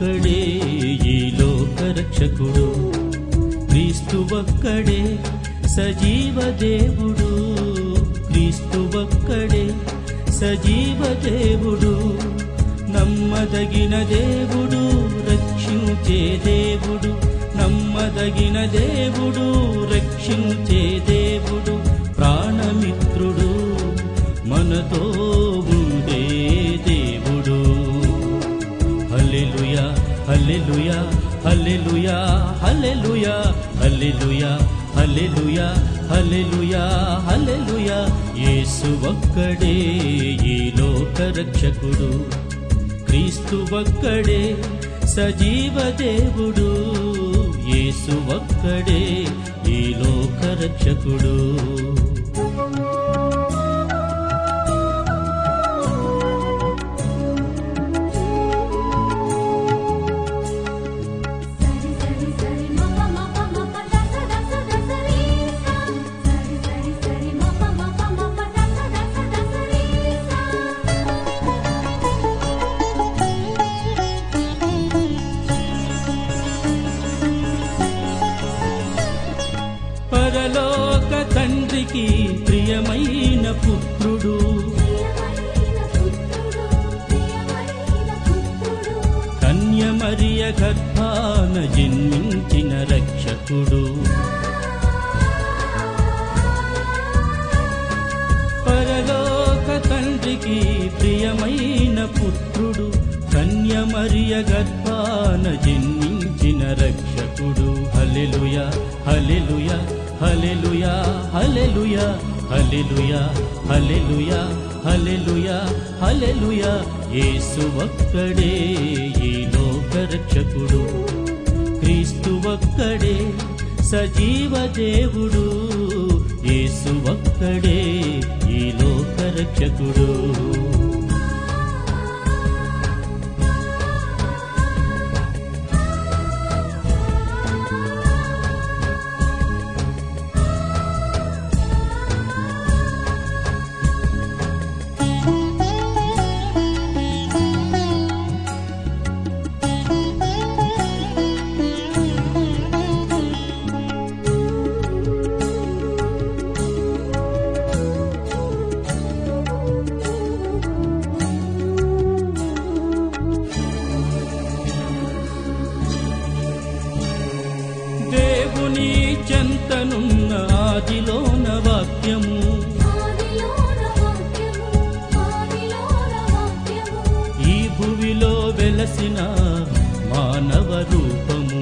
ఒక్కడే ఈ లోక రక్షకుడు క్రీస్తు ఒక్కడే సజీవ దేవుడు క్రీస్తు ఒక్కడే సజీవ దేవుడు నమ్మదగిన దేవుడు రక్షించే దేవుడు నమ్మదగిన దేవుడు రక్షించే దేవుడు ప్రాణమిత్రుడు మనతో ఉండే దేవుడు హల్లెలూయా హల్లెలూయా హల్లెలూయా హల్లెలూయా హల్లెలూయా హల్లెలూయా హల్లెలూయా హల్లెలూయా యేసు ఒక్కడే ఈ లోక రక్షకుడు క్రీస్తు ఒక్కడే సజీవ దేవుడు యేసు ఒక్కడే ఈ లోక రక్షకుడు సరి సరి సరి మప మప మప దస దస దస రీ సా సరి సరి సరి మప మప మప దస దస దస రీ సా పరలోక తండ్రికి ప్రియమైన పుత్రుడు ప్రియమైన పుత్రుడు ప్రియమైన పుత్రుడు కన్యమరియ గర్భాన జన్మించిన రక్షకుడు పరలోక తండ్రికి ప్రియమైన పుత్రుడు కన్యమరియ గర్భాన జన్మించిన రక్షకుడు హల్లెలూయ హల్లెలూయ హల్లెలూయ హల్లెలూయ హల్లెలూయ హల్లెలూయ హల్లెలూయ హల్లెలూయ యేసు ఒక్కడే ఈ లోక రక్షకుడు క్రీస్తు ఒక్కడే సజీవ దేవుడు యేసు ఒక్కడే ఈ లోక రక్షకుడు దేవుని చెంతనున్న ఆదిలోన వాక్యము ఆదిలోన వాక్యము ఆదిలోన వాక్యము ఈ భువిలో వెలసిన మానవ రూపము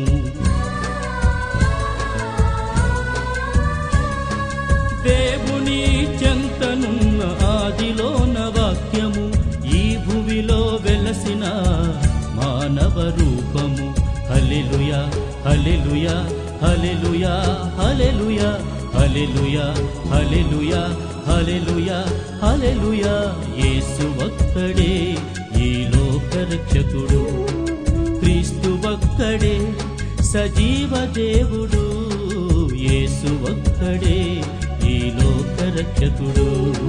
దేవుని చెంతనున్న ఆదిలోన వాక్యము ఈ భువిలో వెలసిన మానవ రూపము హల్లెలూయా హల్లెలూయా హల్లెలూయా హల్లెలూయా హల్లెలూయా హల్లెలూయా హల్లెలూయా హల్లెలూయా యేసు ఒక్కడే ఈ లోక రక్షకుడు క్రీస్తు ఒక్కడే సజీవ దేవుడు యేసు ఒక్కడే ఈ లోక రక్షకుడు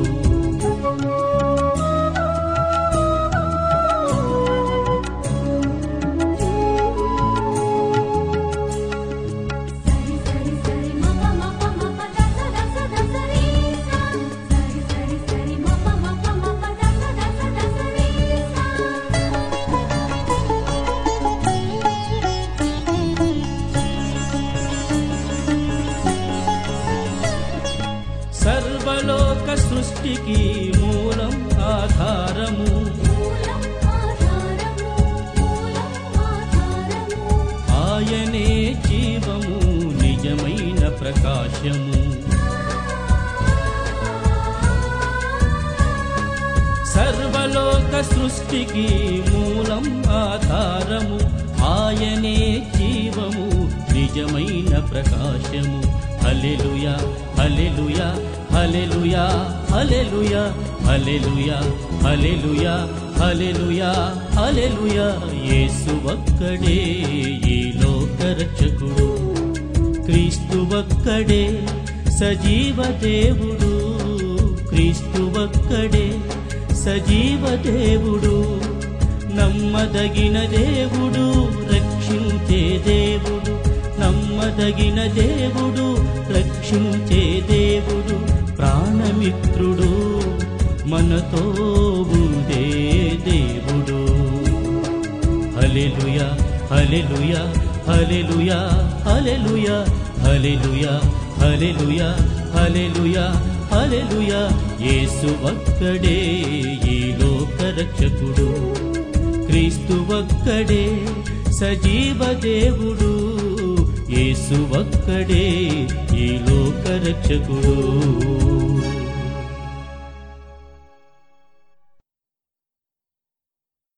సరి సరి సరి మప మప మప దస దస దస రీ సా సరి సరి సరి మప మప మప దస దస దస రీ సా సర్వలోక సృష్టికి మూలం ఆధారము మూలం ఆధారము మూలం ఆధారము ఆయనే జీవము నిజమైన ప్రకాశము సర్వలోక సృష్టికి మూలం ఆధారము ఆయనే జీవము నిజమైన ప్రకాశము హల్లెలూయా హల్లెలూయా హల్లెలూయా హల్లెలూయా హల్లెలూయా హల్లెలూయా హల్లెలూయా హల్లెలూయా యేసు ఒక్కడే ఈ లోక రక్షకుడు క్రీస్తు ఒక్కడే సజీవ దేవుడు క్రీస్తు ఒక్కడే సజీవ దేవుడు నమ్మదగిన దేవుడు రక్షించే దేవుడు నమ్మదగిన దేవుడు రక్షించే దేవుడు ప్రాణమిత్రుడు మనతో ఉండే దేవుడు హల్లెలూయా హల్లెలూయా హల్లెలూయా హల్లెలూయా హల్లెలూయా హల్లెలూయా హల్లెలూయా హల్లెలూయా యేసు ఒక్కడే ఈ లోక రక్షకుడు క్రీస్తు ఒక్కడే సజీవ దేవుడు యేసు ఒక్కడే ఈ లోక రక్షకుడు